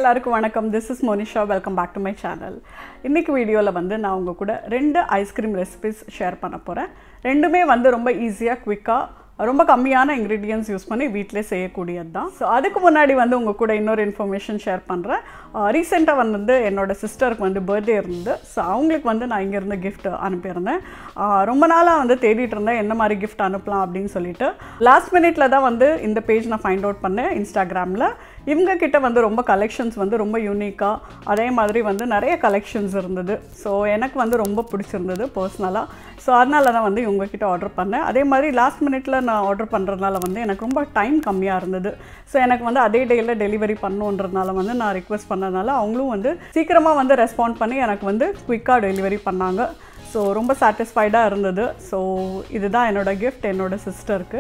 எல்லாருக்கும் வணக்கம் this is Monisha welcome back to my channel இன்றைக்கி வீடியோவில் வந்து நான் உங்கள் கூட ரெண்டு ஐஸ்கிரீம் ரெசிபிஸ் ஷேர் பண்ண போகிறேன் ரெண்டுமே வந்து ரொம்ப ஈஸியாக குவிக்காக ரொம்ப கம்மியான இன்க்ரீடியன்ஸ் யூஸ் பண்ணி வீட்டிலே செய்யக்கூடியது தான் ஸோ அதுக்கு முன்னாடி வந்து உங்கள் கூட இன்னொரு இன்ஃபர்மேஷன் ஷேர் பண்ணுறேன் ரீசெண்டாக வந்து என்னோடய சிஸ்டருக்கு வந்து பர்த்டே இருந்தது ஸோ அவங்களுக்கு வந்து நான் இங்கேருந்து கிஃப்ட் அனுப்பியிருந்தேன் ஆஹ் ரொம்ப நாளாக வந்து தேடிட்டு இருந்தேன் என்ன மாதிரி கிஃப்ட் அனுப்பலாம் அப்படின்னு சொல்லிட்டு லாஸ்ட் மினிட்ல தான் வந்து இந்த பேஜ் நான் ஃபைண்ட் அவுட் பண்ணேன் இன்ஸ்டாகிராமில் இவங்க கிட்ட வந்து ரொம்ப கலெக்ஷன்ஸ் வந்து ரொம்ப யூனிக்காக அதே மாதிரி வந்து நிறைய கலெக்ஷன்ஸ் இருந்தது ஸோ எனக்கு வந்து ரொம்ப பிடிச்சிருந்தது பர்சனலாக ஸோ அதனால தான் வந்து இவங்க கிட்ட ஆர்டர் பண்ணேன் அதே மாதிரி லாஸ்ட் மினிட்ல நான் ஆர்டர் பண்ணுறதுனால வந்து எனக்கு ரொம்ப டைம் கம்மியாக இருந்தது ஸோ எனக்கு வந்து அதே டேயில் டெலிவரி பண்ணுன்றதுனால வந்து நான் ரிக்வெஸ்ட் பண்ணதுனால அவங்களும் வந்து சீக்கிரமாக வந்து ரெஸ்பாண்ட் பண்ணி எனக்கு வந்து குயிக்காக டெலிவரி பண்ணாங்க ஸோ ரொம்ப சாட்டிஸ்ஃபைடாக இருந்தது ஸோ இதுதான் என்னோடய கிஃப்ட் என்னோட சிஸ்டருக்கு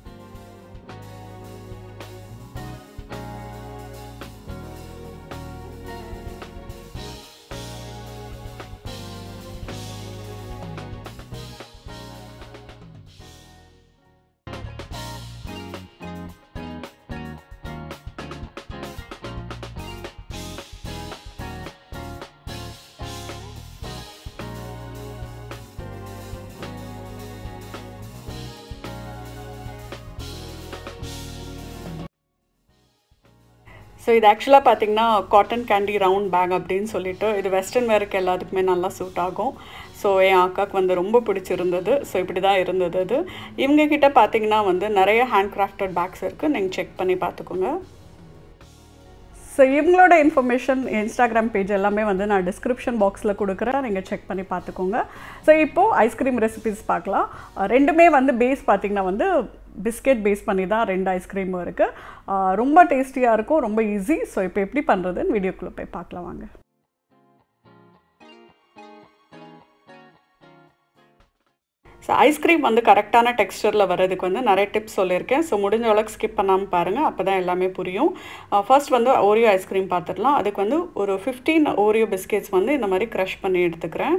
ஸோ இது ஆக்சுவலாக பார்த்தீங்கன்னா காட்டன் கேண்டி ரவுண்ட் பேக் அப்படின்னு சொல்லிட்டு இது வெஸ்டர்ன் வேருக்கு எல்லாத்துக்குமே நல்லா சூட் ஆகும் ஸோ என் அக்காவுக்கு வந்து ரொம்ப பிடிச்சிருந்தது ஸோ இப்படி தான் இருந்தது அது இவங்கக்கிட்ட பார்த்தீங்கன்னா வந்து நிறைய ஹேண்ட் கிராஃப்டட் பேக்ஸ் இருக்குது நீங்கள் செக் பண்ணி பார்த்துக்கோங்க ஸோ இவங்களோட இன்ஃபர்மேஷன் இன்ஸ்டாகிராம் பேஜ் எல்லாமே வந்து நான் டிஸ்கிரிப்ஷன் பாக்ஸில் கொடுக்குறேன் நீங்கள் செக் பண்ணி பார்த்துக்கோங்க ஸோ இப்போது ஐஸ்கிரீம் ரெசிபிஸ் பார்க்கலாம் அஹ் ரெண்டுமே வந்து பேஸ் பார்த்திங்கன்னா வந்து பிஸ்கெட் பேஸ் பண்ணி தான் ரெண்டு ஐஸ்கிரீமும் இருக்குது ரொம்ப டேஸ்டியாக இருக்கும் ரொம்ப ஈஸி ஸோ இப்போ எப்படி பண்ணுறதுன்னு வீடியோக்குள்ளே போய் பார்க்கலாம் வாங்க ஸோ ஐஸ்கிரீம் வந்து கரெக்டான டெக்ஸ்டரில் வர்றதுக்கு வந்து நிறைய டிப்ஸ் சொல்லியிருக்கேன் ஸோ முடிஞ்ச அளவுக்கு ஸ்கிப் பண்ணாமல் பாருங்கள் அப்போ தான் எல்லாமே புரியும் ஃபர்ஸ்ட் வந்து ஓரியோ ஐஸ்கிரீம் பார்த்துடலாம் அதுக்கு வந்து ஒரு ஃபிஃப்டீன் ஓரியோ பிஸ்கெட்ஸ் வந்து இந்த மாதிரி க்ரஷ் பண்ணி எடுத்துக்கிறேன்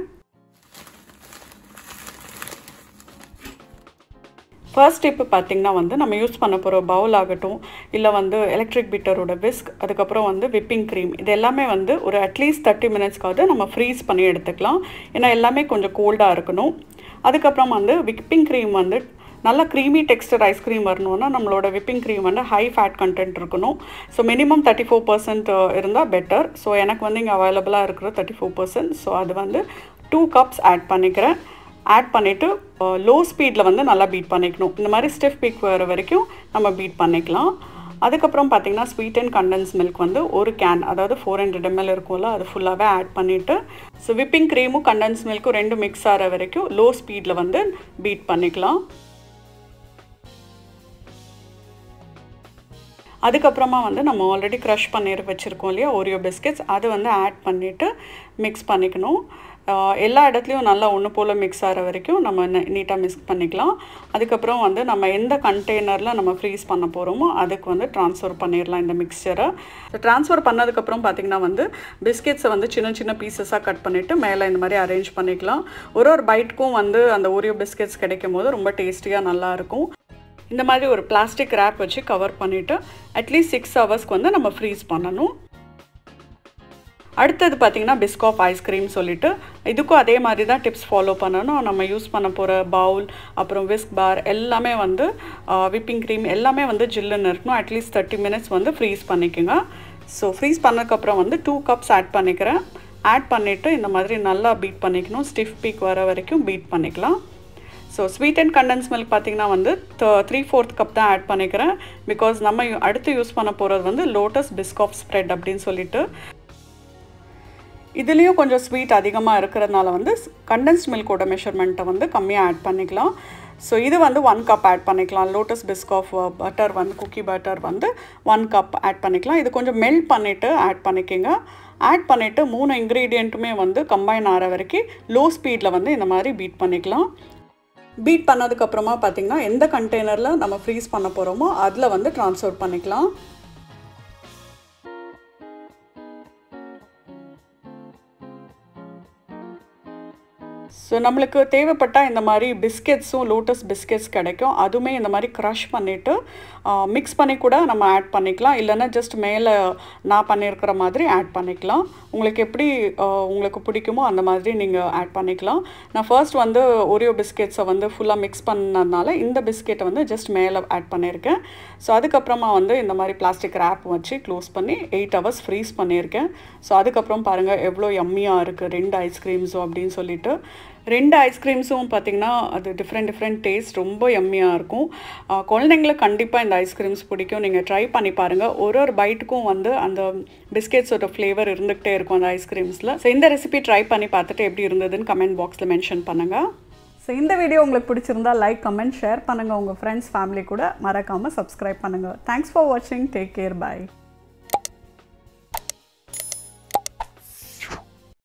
ஃபர்ஸ்ட் டிப்பு பார்த்திங்கன்னா வந்து நம்ம யூஸ் பண்ண போகிற பவுல் ஆகட்டும் இல்லை வந்து எலக்ட்ரிக் பீட்டரோட விஸ்க் அதுக்கப்புறம் வந்து விப்பிங் க்ரீம் இது எல்லாமே வந்து ஒரு அட்லீஸ்ட் தேர்ட்டி மினிட்ஸ்க்காவது நம்ம ஃப்ரீஸ் பண்ணி எடுத்துக்கலாம் ஏன்னா எல்லாமே கொஞ்சம் கோல்டாக இருக்கணும் அதுக்கப்புறம் வந்து விப்பிங் க்ரீம் வந்து நல்லா க்ரீமி டெக்ஸ்டர் ஐஸ்கிரீம் வரணும்னா நம்மளோட விப்பிங் க்ரீம் வந்து ஹை ஃபேட் கண்டென்ட் இருக்கணும் so minimum thirty four percent இருந்தால் பெட்டர் ஸோ எனக்கு வந்து இங்கே அவைலபிளாக இருக்கிற தேர்ட்டி ஃபோர் பர்சன்ட் ஸோ அது வந்து டூ கப்ஸ் ஆட் பண்ணிக்கிறேன் ஆட் பண்ணிவிட்டு லோ ஸ்பீடில் வந்து நல்லா பீட் பண்ணிக்கணும் இந்த மாதிரி ஸ்டிஃப் பீக் வர வரைக்கும் நம்ம பீட் பண்ணிக்கலாம் அதுக்கப்புறம் பார்த்திங்கன்னா ஸ்வீட் அண்ட் கண்டென்ஸ் மில்க் வந்து ஒரு கேன் அதாவது ஃபோர் ஹண்ட்ரட் எம்எல் இருக்கும்ல அது ஃபுல்லாகவே ஆட் பண்ணிவிட்டு ஸோ விப்பிங் க்ரீமும் கண்டென்ஸ் மில்க்கும் ரெண்டும் மிக்ஸ் ஆகிற வரைக்கும் லோ ஸ்பீடில் வந்து பீட் பண்ணிக்கலாம் அதுக்கப்புறமா வந்து நம்ம ஆல்ரெடி க்ரஷ் பண்ணி வச்சுருக்கோம் இல்லையா ஓரியோ பிஸ்கெட்ஸ் அது வந்து ஆட் பண்ணிவிட்டு மிக்ஸ் பண்ணிக்கணும் எல்லா இடத்துலையும் நல்லா ஒன்று போல் மிக்ஸ் ஆகிற வரைக்கும் நம்ம நீட்டாக மிக்ஸ் பண்ணிக்கலாம் அதுக்கப்புறம் வந்து நம்ம எந்த கண்டெய்னரில் நம்ம ஃப்ரீஸ் பண்ண போகிறோமோ அதுக்கு வந்து ட்ரான்ஸ்ஃபர் பண்ணிடலாம் இந்த மிக்சரை ஸோ ட்ரான்ஸ்ஃபர் பண்ணதுக்கப்புறம் பார்த்திங்கன்னா வந்து பிஸ்கெட்ஸை வந்து சின்ன சின்ன பீசஸாக கட் பண்ணிவிட்டு மேலே இந்த மாதிரி அரேஞ்ச் பண்ணிக்கலாம் ஒரு ஒரு பைட்டுக்கும் வந்து அந்த ஓரியோ பிஸ்கெட்ஸ் கிடைக்கும் போது ரொம்ப டேஸ்டியாக நல்லாயிருக்கும் இந்த மாதிரி ஒரு பிளாஸ்டிக் ரேப் வச்சு கவர் பண்ணிவிட்டு அட்லீஸ்ட் சிக்ஸ் ஹவர்ஸ்க்கு வந்து நம்ம ஃப்ரீஸ் பண்ணணும் அடுத்தது பார்த்திங்கன்னா பிஸ்காப் ஐஸ்கிரீம் சொல்லிட்டு இதுக்கும் அதே மாதிரி தான் டிப்ஸ் ஃபாலோ பண்ணணும் நம்ம யூஸ் பண்ண போகிற பவுல் அப்புறம் விஸ்க் பார் எல்லாமே வந்து விப்பிங் க்ரீம் எல்லாமே வந்து ஜில்லுன்னு இருக்கணும் அட்லீஸ்ட் தேர்ட்டி மினிட்ஸ் வந்து ஃப்ரீஸ் பண்ணிக்கோங்க ஸோ ஃப்ரீஸ் பண்ணதுக்கப்புறம் வந்து டூ கப்ஸ் ஆட் பண்ணிக்கிறேன் ஆட் பண்ணிவிட்டு இந்த மாதிரி நல்லா பீட் பண்ணிக்கணும் ஸ்டிஃப் பீக் வர வரைக்கும் பீட் பண்ணிக்கலாம் so sweet and condensed milk பார்த்திங்கன்னா வந்து த்ரீ ஃபோர்த் கப் தான் ஆட் பண்ணிக்கிறேன் பிகாஸ் நம்ம அடுத்து யூஸ் பண்ண போகிறது வந்து லோட்டஸ் பிஸ்காப் ஸ்ப்ரெட் அப்படின்னு சொல்லிட்டு இதுலேயும் கொஞ்சம் ஸ்வீட் அதிகமாக இருக்கிறதுனால வந்து கண்டென்ஸ்ட் மில்கோட மெஷர்மெண்ட்டை வந்து கம்மியாக ஆட் பண்ணிக்கலாம் ஸோ இது வந்து ஒன் கப் ஆட் பண்ணிக்கலாம் லோட்டஸ் பிஸ்காஃப் பட்டர் வந்து குக்கி பட்டர் வந்து ஒன் கப் ஆட் பண்ணிக்கலாம் இது கொஞ்சம் மெல்ட் பண்ணிவிட்டு ஆட் பண்ணிக்கோங்க ஆட் பண்ணிவிட்டு மூணு இன்க்ரீடியண்ட்டுமே வந்து கம்பைன் ஆகிற வரைக்கும் லோ ஸ்பீடில் வந்து இந்த மாதிரி பீட் பண்ணிக்கலாம் பீட் பண்ணதுக்கப்புறமா பார்த்திங்கன்னா எந்த கண்டெய்னரில் நம்ம ஃப்ரீஸ் பண்ண போகிறோமோ அதில் வந்து ட்ரான்ஸ்ஃபர் பண்ணிக்கலாம் ஸோ ஸோ நம்மளுக்கு தேவைப்பட்டால் இந்த மாதிரி பிஸ்கெட்ஸும் லோட்டஸ் பிஸ்கெட்ஸ் கிடைக்கும் அதுவுமே இந்த மாதிரி க்ரஷ் பண்ணிவிட்டு மிக்ஸ் பண்ணி கூட நம்ம ஆட் பண்ணிக்கலாம் இல்லைன்னா ஜஸ்ட் மேலே நான் பண்ணியிருக்கிற மாதிரி ஆட் பண்ணிக்கலாம் உங்களுக்கு எப்படி ஆஹ், உங்களுக்கு பிடிக்குமோ அந்த மாதிரி நீங்கள் ஆட் பண்ணிக்கலாம் நான் ஃபர்ஸ்ட் வந்து ஒரியோ பிஸ்கெட்ஸை வந்து ஃபுல்லாக மிக்ஸ் பண்ணதுனால இந்த பிஸ்கெட்டை வந்து ஜஸ்ட் மேலே ஆட் பண்ணியிருக்கேன் ஸோ அதுக்கப்புறமா வந்து இந்த மாதிரி பிளாஸ்டிக் ரேப் வச்சு க்ளோஸ் பண்ணி எயிட் ஹவர்ஸ் ஃப்ரீஸ் பண்ணியிருக்கேன் ஸோ அதுக்கப்புறம் பாருங்கள் எவ்வளோ யம்மியாக இருக்குது ரெண்டு ஐஸ்கிரீம்ஸும் அப்படின்னு சொல்லிட்டு ரெண்டு ஐஸ்கிரீம்ஸும் பார்த்திங்கன்னா அது டிஃப்ரெண்ட் டிஃப்ரெண்ட் டேஸ்ட் ரொம்ப யம்மியாக இருக்கும் ஆஹ் குழந்தைங்களுக்கு கண்டிப்பாக இந்த ஐஸ்கிரீம்ஸ் பிடிக்கும் நீங்கள் ட்ரை பண்ணி பாருங்கள் ஒரு ஒரு பைட்டுக்கும் வந்து அந்த பிஸ்கெட்ஸோட ஃப்ளேவர் இருந்துகிட்டே இருக்கும் அந்த ஐஸ்கிரீம்ஸில் ஸோ இந்த ரெசிபி ட்ரை பண்ணி பார்த்துட்டு எப்படி இருந்ததுன்னு கமெண்ட் பாக்ஸில் மென்ஷன் பண்ணுங்கள் ஸோ இந்த வீடியோ உங்களுக்கு பிடிச்சிருந்தா லைக் கமெண்ட் ஷேர் பண்ணுங்கள் உங்கள் ஃப்ரெண்ட்ஸ் ஃபேமிலி கூட மறக்காமல் சப்ஸ்கிரைப் பண்ணுங்கள் தேங்க்ஸ் ஃபார் வாட்சிங் டேக் கேர் பை